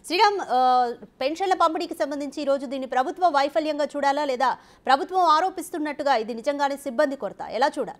శ్రీరామ్ ఆ, పెన్షన్ల పంపిణీకి సంబంధించి ఈ రోజు దీన్ని ప్రభుత్వ వైఫల్యంగా చూడాలా లేదా ప్రభుత్వం ఆరోపిస్తున్నట్టుగా ఇది నిజంగానే సిబ్బంది కొరత ఎలా చూడాలి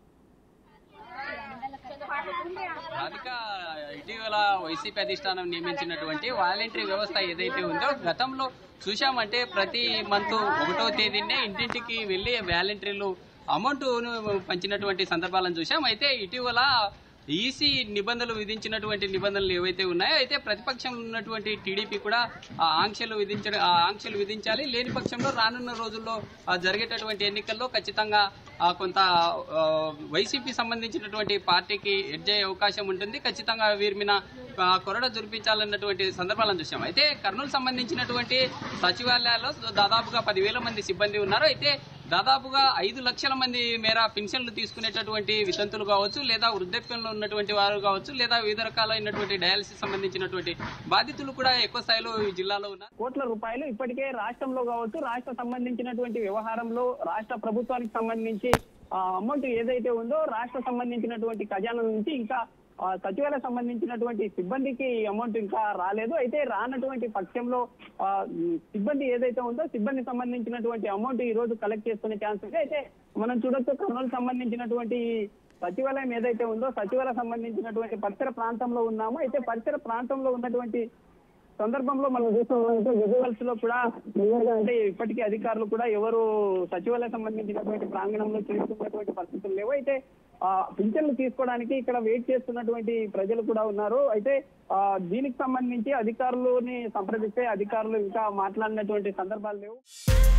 రాధిక ఇటీవల వైసీపీ అధిష్టానం నియమించినటువంటి వాలంటరీ వ్యవస్థ ఏదైతే ఉందో గతంలో చూశామంటే ప్రతి మంత్ ఒకటో తేదీనే ఇంటింటికి వెళ్ళి వాలంటీర్లు అమౌంట్ పంచినటువంటి సందర్భాలను చూశాం అయితే ఇటీవల ఈసీ నిబంధనలు విధించినటువంటి నిబంధనలు ఏవైతే ఉన్నాయో అయితే ప్రతిపక్షంలో ఉన్నటువంటి టీడీపీ కూడా ఆ ఆంక్షలు విధించడం ఆ ఆంక్షలు విధించాలి లేని పక్షంలో రానున్న రోజుల్లో ఆ జరిగేటటువంటి ఎన్నికల్లో ఖచ్చితంగా ఆ కొంత ఆ, వైసీపీ సంబంధించినటువంటి పార్టీకి ఎడ్జ్ అయ్యే అవకాశం ఉంటుంది ఖచ్చితంగా వీరి మీద ఆ, కొరడ జురిపించాలన్నటువంటి సందర్భాలను చూసాం అయితే కర్నూలు సంబంధించినటువంటి సచివాలయాల్లో దాదాపుగా పదివేల మంది సిబ్బంది ఉన్నారు అయితే దాదాపుగా ఐదు లక్షల మంది మేర పెన్షన్లు తీసుకునేటటువంటి వితంతులు కావచ్చు లేదా వృద్ధాప్యంలో ఉన్నటువంటి వారు కావచ్చు లేదా వివిధ రకాలైనటువంటి డయాలసిస్ సంబంధించినటువంటి బాధితులు కూడా ఎక్కువ స్థాయిలో ఈ జిల్లాలో ఉన్నారు కోట్ల రూపాయలు ఇప్పటికే రాష్ట్రంలో కావచ్చు రాష్ట్ర సంబంధించినటువంటి వ్యవహారంలో రాష్ట్ర ప్రభుత్వానికి సంబంధించి అమౌంట్ ఏదైతే ఉందో రాష్ట్ర సంబంధించినటువంటి ఖజానా నుంచి ఇంకా ఆ, సచివాలయ సంబంధించినటువంటి సిబ్బందికి అమౌంట్ ఇంకా రాలేదు అయితే రానటువంటి పక్షంలో ఆ, ఉమ్, సిబ్బంది ఏదైతే ఉందో సిబ్బంది సంబంధించినటువంటి అమౌంట్ ఈ రోజు కలెక్ట్ చేసుకునే ఛాన్స్ ఉంది అయితే మనం చూడొచ్చు కర్నూలు సంబంధించిన సచివాలయం ఏదైతే ఉందో సచివాలయం సంబంధించినటువంటి పరిసర ప్రాంతంలో ఉన్నాము అయితే పరిసర ప్రాంతంలో ఉన్నటువంటి సందర్భంలో మనం చూస్తున్నట్టు విజువల్స్ లో కూడా క్లియర్ గా అంటే ఇప్పటికీ అధికారులు కూడా ఎవరు సచివాలయం సంబంధించినటువంటి ప్రాంగణంలో చేస్తున్నటువంటి పరిస్థితులు లేవు అయితే ఆ పింఛన్లు తీసుకోవడానికి ఇక్కడ వెయిట్ చేస్తున్నటువంటి ప్రజలు కూడా ఉన్నారు అయితే ఆ దీనికి సంబంధించి అధికారులని సంప్రదిస్తే అధికారులు ఇంకా మాట్లాడినటువంటి సందర్భాలు లేవు